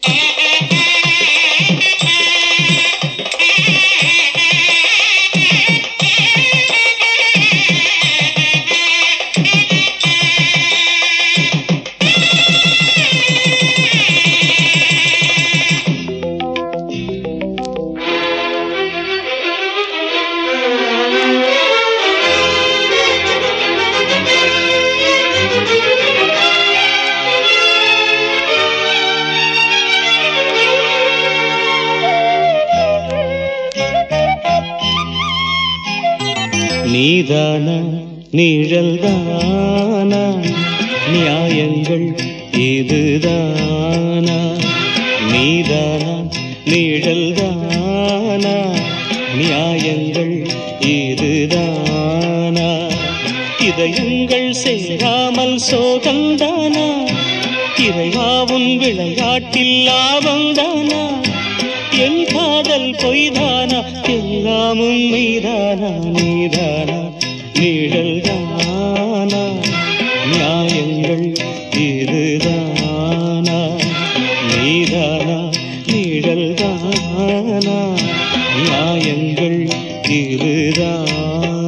நீதானா நிழல்தானா நியாயங்கள் இதுதானா நீதானா நிழல்தானா நியாயங்கள் இதுதானா இதயங்கள் சேராமல் சோகந்தானா இறைவாவும் விளையாட்டில் லாபந்தானா என் காதல் பொய்தானா எல்லாமும் மெய்தானா நீதானா நிழல்தானா நியாயங்கள் இதுதானா நீதானா நிழல்தானா நியாயங்கள் இதுதானா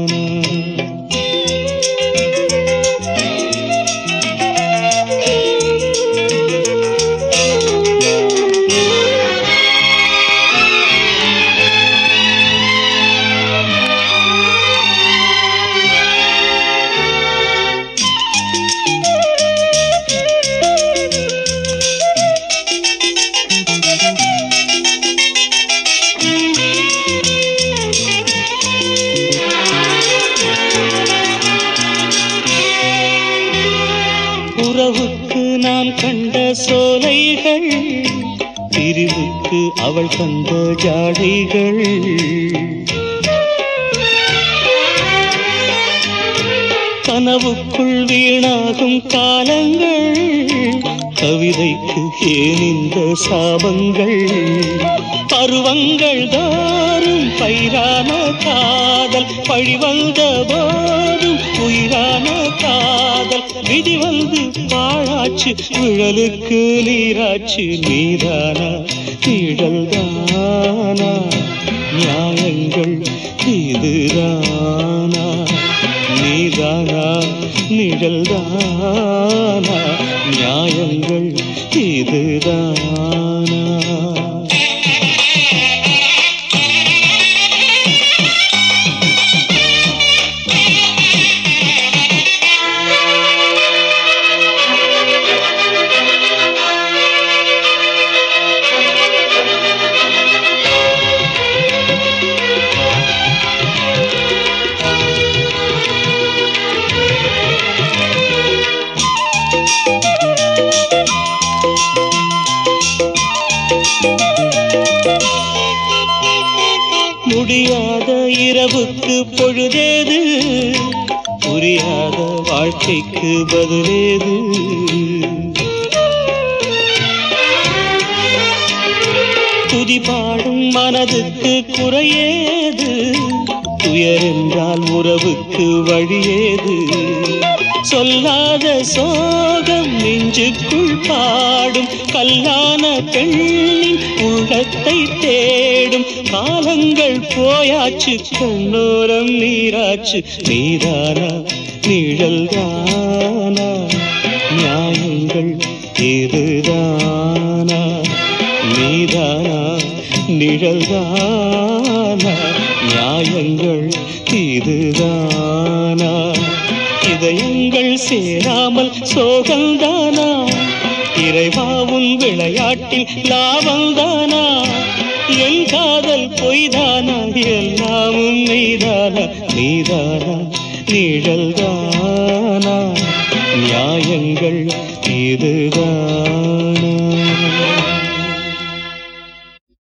உறவுக்கு நான் கண்ட சோலைகள் பிரிவுக்கு அவள் தந்த ஜாடைகள் கனவுக்குள் வீணாகும் காலங்கள் கவிதைக்கு ஏன் இந்த சாபங்கள் பருவங்கள் தோறும் பயிரான காதல் பழி வந்த போதும் உயிரான காதல் விதி வந்து பாழாச்சு விழலுக்கு நீராச்சு நீதானா நிழல்தானா நியாயங்கள் இதுதானா நீதானா நிழல்தானா நியாயங்கள் இதுதானா முடியாத இரவுக்கு பொழுதேது புரியாத வாழ்க்கைக்கு பதிலேது துதி பாடும் மனதுக்கு குறையேது துயரென்றால் உறவுக்கு வழியேது சொல்லாத சோகம் நெஞ்சுக்குள் பாடும் கல்லான பெண்ணின் உள்ளத்தை தேடும் காலங்கள் போயாச்சு கண்ணோரம் நீராச்சு நீதானா நிழல்தானா நியாயங்கள் இதுதானா நீதானா நிழல்தானா நியாயங்கள் இதுதானா இதயங்கள் சேராமல் சோகந்தானா இறைவாவும் விளையாட்டில் லாபந்தானா என் காதல் பொய்தானா எல்லாமும் மெய்தானா நீதானா நிழல்தானா